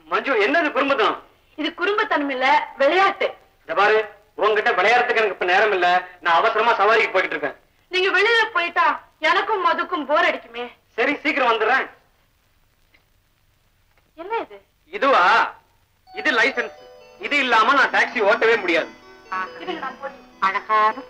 மஞ்சு என்னது குறும்புதான் இது குறும்பத்தனம் இல்ல விளையாட்டு இந்த பாரு உங்ககிட்ட விளையாடுறதுக்கு எனக்கு இப்ப நேரம் இல்ல நான் அவசரமா சவாரிக்கு போயிட்டு இருக்கேன் நீங்க வெளியில போயிட்டா எனக்கும் மதுக்கும் போர் அடிக்குமே சரி சீக்கிரம் வந்துடுறேன் என்ன இது இதுவா இது லைசென்ஸ் இது இல்லாம நான் டாக்ஸி ஓட்டவே முடியாது இருங்க நான் போட்டு அழகான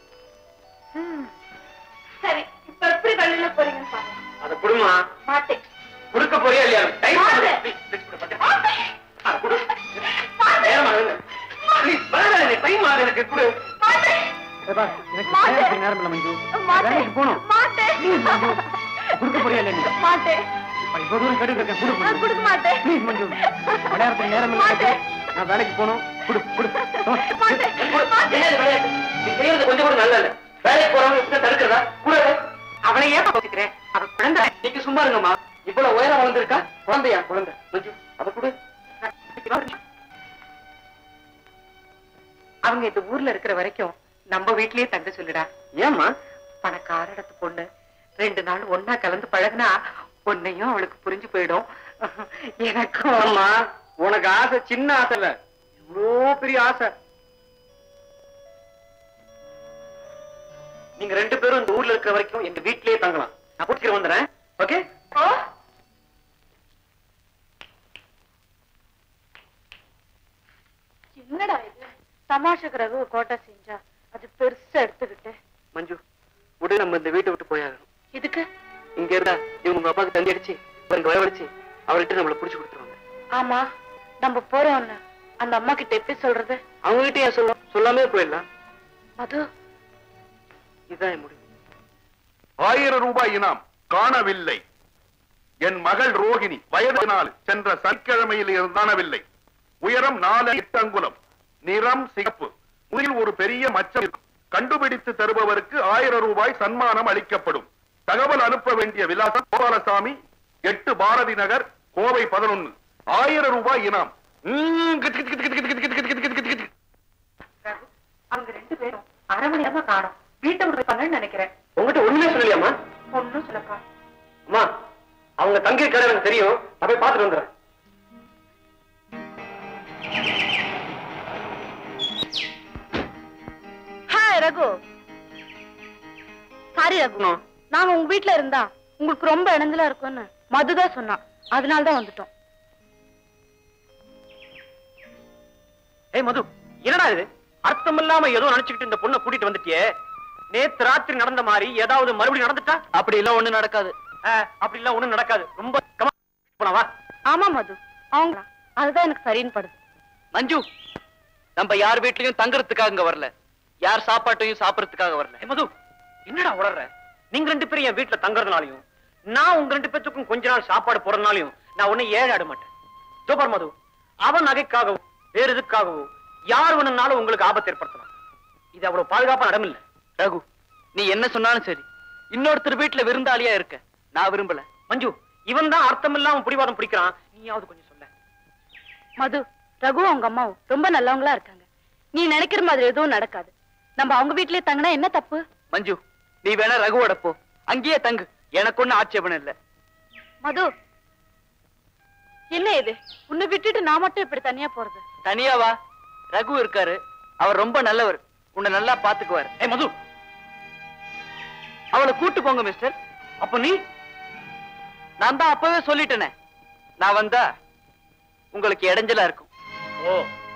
சரி இப்ப எப்படி வெளியில போறீங்கன்னு பாருங்க அத குடுமா மாட்டேன் குடுக்க போறியா இல்லையா டைம் மாட்டேன். குடு நேரம் ஆகுது Please, வேணாம், எனக்கு டைம் ஆகுது எனக்கு குடு மாட்டேன் எனக்கு மாட்டேன். நேரம் இல்ல மஞ்சு மாட்டேன் வேலைக்கு போகணும் மாட்டேன் குடுக்க போறியா இல்லையா நீ மாட்டேன் இவ்வளவு தூரம் கேட்டு இருக்கேன் குடு நான் கொடுக்க மாட்டேன் ப்ளீஸ் மஞ்சு விளையாடுறதுக்கு நேரம் இல்ல எனக்கு. மாட்டேன். நான் வேலைக்கு போகணும் குடு குடு மாட்டேன். மாட்டேன். நீ செய்யறது கொஞ்சம் கூட நல்ல இல்ல வேலைக்கு போறவங்க இப்படி தடுக்கிறதா கூட அவனை ஏன் யோசிக்கிறேன் அவ குழந்தை நீங்க சும்மா இருங்கம்மா இவ்வளவு உயரம் வளர்ந்துருக்கா குழந்தையா குழந்தை மஞ்சு அவ கூட அவங்க இந்த ஊர்ல இருக்கிற வரைக்கும் நம்ம வீட்லயே தங்க சொல்லுடா ஏம்மா பணக்கார இடத்து பொண்ணு ரெண்டு நாள் ஒன்னா கலந்து பழகுனா பொண்ணையும் அவளுக்கு புரிஞ்சு போயிடும் எனக்கும் அம்மா உனக்கு ஆசை சின்ன ஆசை இல்ல இவ்வளோ பெரிய ஆசை நீங்க ரெண்டு பேரும் இந்த ஊர்ல இருக்கிற வரைக்கும் எங்க வீட்லயே தங்கலாம் நான் கூட்டிட்டு வந்துடுறேன் ஓகே ஓ என்னடா இது தமாஷுக்கு ரகு கோட்டை செஞ்சா அது பெருசா எடுத்துக்கிட்டு மஞ்சு உடனே நம்ம இந்த வீட்டை விட்டு போயாகணும் இதுக்கு இங்க இருந்தா இவங்க உங்க அப்பாவுக்கு தண்ணி அடிச்சு இவங்க வரவழைச்சு அவர்கிட்ட நம்மள புடிச்சு கொடுத்துருவாங்க ஆமா நம்ம போறோம்னு அந்த அம்மா கிட்ட எப்படி சொல்றது அவங்க கிட்ட ஏன் சொல்லும் சொல்லாமே போயிடலாம் மது இதுதான் என் முடிவு ஆயிரம் ரூபாய் இனாம் காணவில்லை என் மகள் ரோகிணி வயது நாள் சென்ற சனிக்கிழமையில் இருந்தானவில்லை உயரம் நாலு எட்டு அங்குலம் நிறம் சிகப்பு முதில் ஒரு பெரிய மச்சம் இருக்கும் கண்டுபிடித்து தருபவருக்கு ஆயிரம் ரூபாய் சன்மானம் அளிக்கப்படும் தகவல் அனுப்ப வேண்டிய விலாசம் கோபாலசாமி எட்டு பாரதி நகர் கோவை பதினொன்னு ஆயிரம் ரூபாய் இனாம் ம், கிச் கிச் கிச் கிச் கிச் கிச் கிச் கிச் கிச் கிச். ரகு, அவங்க ரெண்டு பேரும் அரை மணி நேரமா காணும் வீட்டை விட்டுருப்பாங்கன்னு நினைக்கிறேன் உங்ககிட்ட ஒண்ணுமே சொல்லலையாம்மா ஒன்னும் சொல்லப்பா அம்மா அவங்க தங்கி இருக்கிற எனக்கு தெரியும் நான் போய் பார்த்துட்டு வந்துடுறேன் ஹாய் ரகு சாரி ரகு நாங்க உங்க வீட்ல இருந்தா உங்களுக்கு ரொம்ப இணைஞ்சலா இருக்கும்னு மதுதான் சொன்னான் அதனால தான் வந்துட்டோம் ஏய் மது என்னடா இது அர்த்தம் இல்லாம ஏதோ நினைச்சுக்கிட்டு இந்த பொண்ணை கூட்டிட்டு வந்துட்டியே நேத்து ராத்திரி நடந்த மாதிரி ஏதாவது மறுபடியும் நடந்துட்டா அப்படி எல்லாம் ஒண்ணு நடக்காது அப்படி எல்லாம் ஒண்ணு நடக்காது ரொம்ப கமா போனவா ஆமா மது அவங்க அதுதான் எனக்கு சரின்னு படுது மஞ்சு நம்ம யார் வீட்லயும் தங்குறதுக்காக இங்க வரல யார் சாப்பாட்டையும் சாப்பிடறதுக்காக வரல ஏய் மது என்னடா உளர்ற நீங்க ரெண்டு பேரும் என் வீட்டுல தங்குறதுனாலையும் நான் உங்க ரெண்டு பேத்துக்கும் கொஞ்ச நாள் சாப்பாடு போறதுனாலையும் நான் உன்னை ஏழை ஆட மாட்டேன் சூப்பர் மது அவன் நகைக்காகவோ வேற எதுக்காகவோ யார் வேணும்னாலும் உங்களுக்கு ஆபத்து ஏற்படுத்தலாம் இது அவ்வளவு பாதுகாப்பான இடம் இல்ல ரகு நீ என்ன சொன்னாலும் சரி இன்னொருத்தர் வீட்டுல விருந்தாளியா இருக்க நான் விரும்பல மஞ்சு இவன் தான் அர்த்தம் இல்லாம பிடிவாதம் பிடிக்கிறான் நீயாவது கொஞ்சம் சொல்ல மது ரகு அவங்க அம்மாவும் ரொம்ப நல்லவங்களா இருக்காங்க நீ நினைக்கிற மாதிரி எதுவும் நடக்காது நம்ம அவங்க வீட்லயே தங்கினா என்ன தப்பு மஞ்சு நீ வேணா ரகுவோட போ அங்கேயே தங்கு எனக்கு ஒண்ணு ஆட்சேபணம் இல்ல மது என்ன இது உன்னை விட்டுட்டு நான் மட்டும் இப்படி தனியா போறது தனியா வா ரகு இருக்காரு அவர் ரொம்ப நல்லவர் உன்னை நல்லா பாத்துக்குவார் ஏய் மது அவளை கூட்டு போங்க மிஸ்டர் அப்ப நீ நான் தான் அப்பவே சொல்லிட்டேனே நான் வந்தா உங்களுக்கு இடைஞ்சலா இருக்கும் ஓ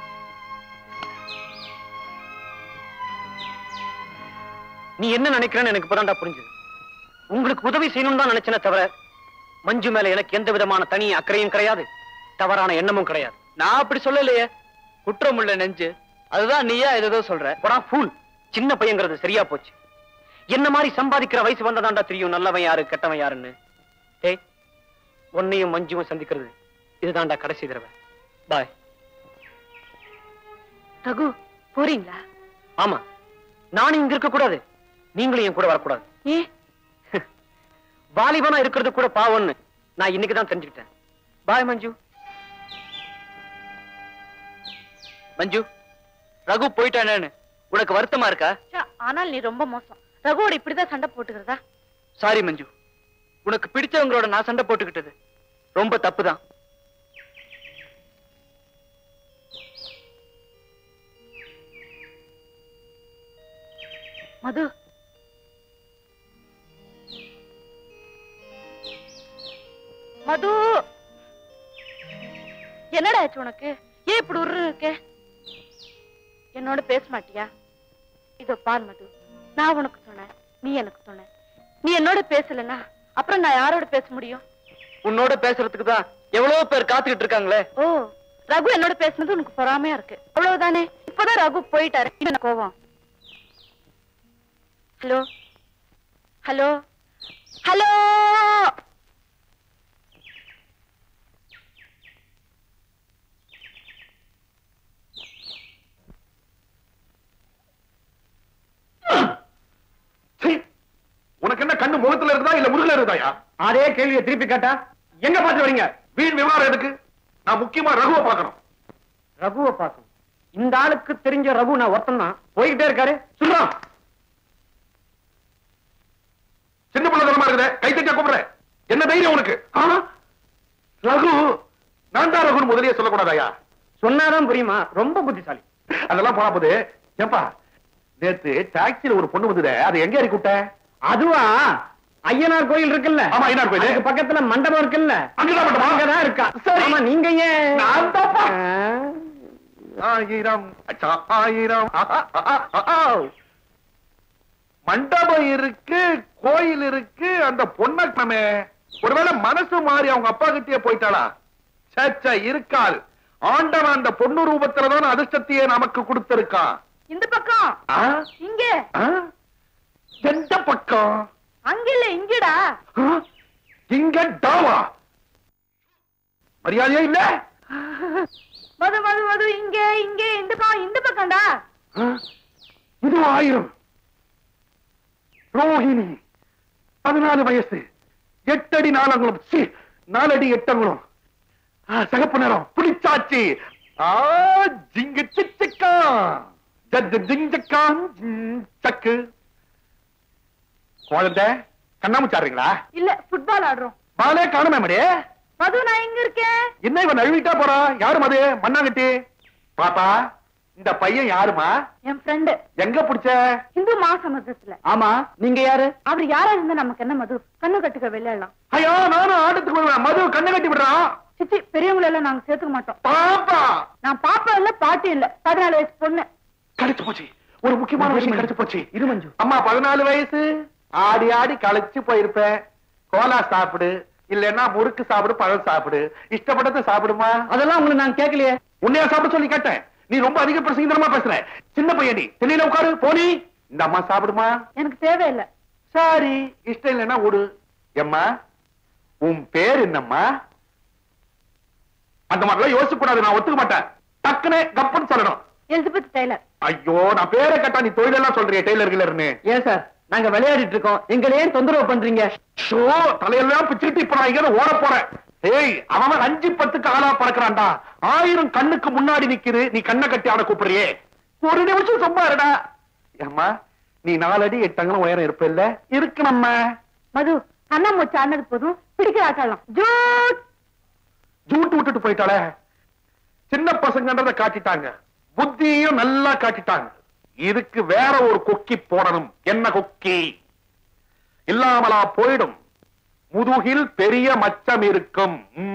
நீ என்ன நினைக்கிறேன்னு எனக்கு இப்பதான்டா புரிஞ்சுது உங்களுக்கு உதவி செய்யணும்னு தான் நினைச்சேனே தவிர மஞ்சு மேல எனக்கு எந்த விதமான தனி அக்கறையும் கிடையாது தவறான எண்ணமும் கிடையாது நான் அப்படி சொல்லலையே குற்றம் உள்ள நெஞ்சு அதுதான் நீயா ஏதோ சொல்ற போடா ஃபூல் சின்ன பையங்கிறது சரியா போச்சு என்ன மாதிரி சம்பாதிக்கிற வயசு வந்ததாண்டா தெரியும் நல்லவன் யாரு கெட்டவன் யாருன்னு டேய் உன்னையும் மஞ்சுவும் சந்திக்கிறது இதுதான்டா கடைசி தடவை பாய் ரகு போறீங்களா ஆமா நானும் இங்க இருக்க கூடாது நீங்களும் என் கூட வரக்கூடாது ஏ வாலிபனா இருக்கிறது கூட பாவம்னு நான் இன்னைக்கு தான் தெரிஞ்சுக்கிட்டேன் பாய் மஞ்சு மஞ்சு ரகு போயிட்டானேன்னு உனக்கு வருத்தமா இருக்கா ச்சே, ஆனால் நீ ரொம்ப மோசம் ரகுவோட இப்படிதான் சண்டை போட்டுக்கிறதா சாரி மஞ்சு உனக்கு பிடிச்சவங்களோட நான் சண்டை போட்டுக்கிட்டது ரொம்ப தப்புதான் மது மது என்னடா ஆச்சு உனக்கு ஏன் இப்படி உரு இருக்க என்னோட பேச மாட்டியா இதோ பார் மது நான் உனக்கு சொன்னேன் நீ எனக்கு சொன்ன நீ என்னோட பேசலனா அப்புறம் நான் யாரோட பேச முடியும் உன்னோட பேசுறதுக்கு தான் எவ்வளவு பேர் காத்துக்கிட்டு இருக்காங்களே ஓ ரகு என்னோட பேசுனது உனக்கு பொறாமையா இருக்கு அவ்வளவுதானே இப்பதான் ரகு போயிட்டாரு என்ன கோவம் ஹலோ ஹலோ ஹலோ சீ, உனக்கு என்ன கண்ணு முகத்துல இருக்குதா இல்ல முருகல இருக்குதாயா அதே கேள்வியை திருப்பி கேட்டா எங்க பார்த்து வரீங்க வீண் விவகாரம் எதுக்கு நான் முக்கியமா ரகுவை பார்க்கணும் ரகுவை பார்க்கணும் இந்த ஆளுக்கு தெரிஞ்ச ரகு நான் ஒருத்தன் தான் போய்கிட்டே இருக்காரு சொல்றான் சின்ன பிள்ளைதனமா இருக்குதே கை தட்டியா கூப்பிடுறேன் என்ன தைரியம் உனக்கு ஆ? ரகு நான் தான் ரகுன்னு முதலியே சொல்லக்கூடாதாயா சொன்னாதான் புரியுமா ரொம்ப புத்திசாலி அதெல்லாம் போனா போது ஏப்பா நேத்து டாக்ஸில ஒரு பொண்ணு வந்ததே அதை எங்க இறக்கி விட்ட அதுவா ஐயனார் கோயில் இருக்குல்ல ஆமா, ஐயனார் கோயில். அதுக்கு பக்கத்துல மண்டபம் இருக்குல்ல அங்கதான் மண்டபம்? அங்கதான் இருக்கா சரி. ஆமா நீங்க ஏன் நான் தான்ப்பா. ஆ. ஆயிரம் அச்சா, ஆயிரம் ஆ, ஆ, ஆ, ஆ, ஆ. மண்டபம் இருக்கு கோயில் இருக்கு அந்த பொண்ணமே ஒருவேளை மனசு மாறி அவங்க அப்பா கிட்டே போயிட்டாளா சச்ச இருக்காள் ஆண்டவன் அந்த பொண்ணு ரூபத்துலதான் அதிர்ஷ்டத்தையே நமக்கு கொடுத்திருக்கான் இந்த பக்கம் ஆ? இங்க ஆ? எந்த பக்கம் அங்க இல்ல இங்கடா ஆ? இங்க டாவா மரியாதையே இல்ல மது மது மது இங்க இங்க இந்த பக்கம் இந்த பக்கம்டா ஆ? இது ஆயிரம் ரோஹிணி பதினாலு வயசு எட்டடி நாலங்குளம் சீ, நாலடி எட்டங்குளம் ஆ, சிகப்பு நிறம் புளிச்சாச்சி ஆ ஜிங்கு சிச்சக்கா ஜஜ் ஜிஞ்சக்கா ஜிங், சக்கு குழந்தை கண்ணாமூச்சாடுறீங்களா இல்ல ஃபுட்பால் ஆடுறோம் பாலே காணுமே மடி மது நான் எங்க இருக்கேன் என்ன இவன் நழுவிட்டா போறா யாரு அது மண்ணாங்கட்டி பாப்பா இந்த பையன் யாருமா என் ஃப்ரெண்டு எங்க புடிச்ச இந்து மகாசமுத்திரத்துல ஆமா நீங்க யாரு அவர் யாரா இருந்தா நமக்கு என்ன மது கண்ணு கட்டுக்க விளையாடலாம் ஐயோ நானும் ஆட்டத்துக்கு வருவேன் மது கண்ணை கட்டி விடுறான் சிச்சி பெரியவங்களை எல்லாம் நாங்க சேர்த்துக்க மாட்டோம் பாப்பா நான் பாப்பா இல்ல பாட்டி இல்ல பதினாலு வயசு பொண்ணு கிடைச்சு போச்சு ஒரு முக்கியமான விஷயம் கிடைச்சு போச்சு இரு மஞ்சு அம்மா பதினாலு வயசு ஆடி ஆடி களைச்சு போயிருப்பேன் கோலா சாப்பிடு இல்லன்னா முறுக்கு சாப்பிடு பழம் சாப்பிடு இஷ்டப்பட்டதை சாப்பிடுமா அதெல்லாம் உங்களுக்கு நான் கேட்கலையே உன்னையா சாப்பிட சொல்லி கேட்டேன் நீ ரொம்ப அதிக பிரசங்கரமா பேசுற சின்ன பையன் நீ திண்ணையில உட்காரு போனி இந்த அம்மா சாப்பிடுமா எனக்கு தேவையில்லை சாரி இஷ்டம் இல்லைன்னா விடு எம்மா உன் பேர் என்னம்மா அந்த மாதிரிலாம் யோசிக்க கூடாது நான் ஒத்துக்க மாட்டேன் டக்குனு கப்புன்னு சொல்லணும் எலிசபெத் டெய்லர் ஐயோ நான் பேரை கேட்டா நீ தொழிலெல்லாம் சொல்றிய டெய்லர் கிளர்னு ஏன் சார் நாங்க விளையாடிட்டு இருக்கோம் எங்களை ஏன் தொந்தரவு பண்றீங்க ஷோ தலையெல்லாம் பிச்சுக்கிட்டு இப்ப நான் இங்க ஓட போறேன் ஏய் அவன் அஞ்சு பத்துக்கு ஆளா பறக்குறான்டா ஆயிரம் கண்ணுக்கு முன்னாடி நிக்குது நீ கண்ணை கட்டி ஆட கூப்பிடுறியே ஒரு நிமிஷம் சும்மா இருடா ஏம்மா நீ நாலடி எட்டங்களும் உயரம் இருப்ப இல்ல இருக்கு நம்ம மது கண்ணாமூச்சி ஆனது போதும் பிடிக்கிற ஆட்டலாம் ஜூட் ஜூட்டு விட்டுட்டு போயிட்டாளே சின்ன பசங்கன்றத காட்டிட்டாங்க புத்தியும் நல்லா காட்டிட்டாங்க இதுக்கு வேற ஒரு கொக்கி போடணும் என்ன கொக்கி இல்லாமலா போயிடும் முதுகில் பெரிய மச்சம் இருக்கும் ம்.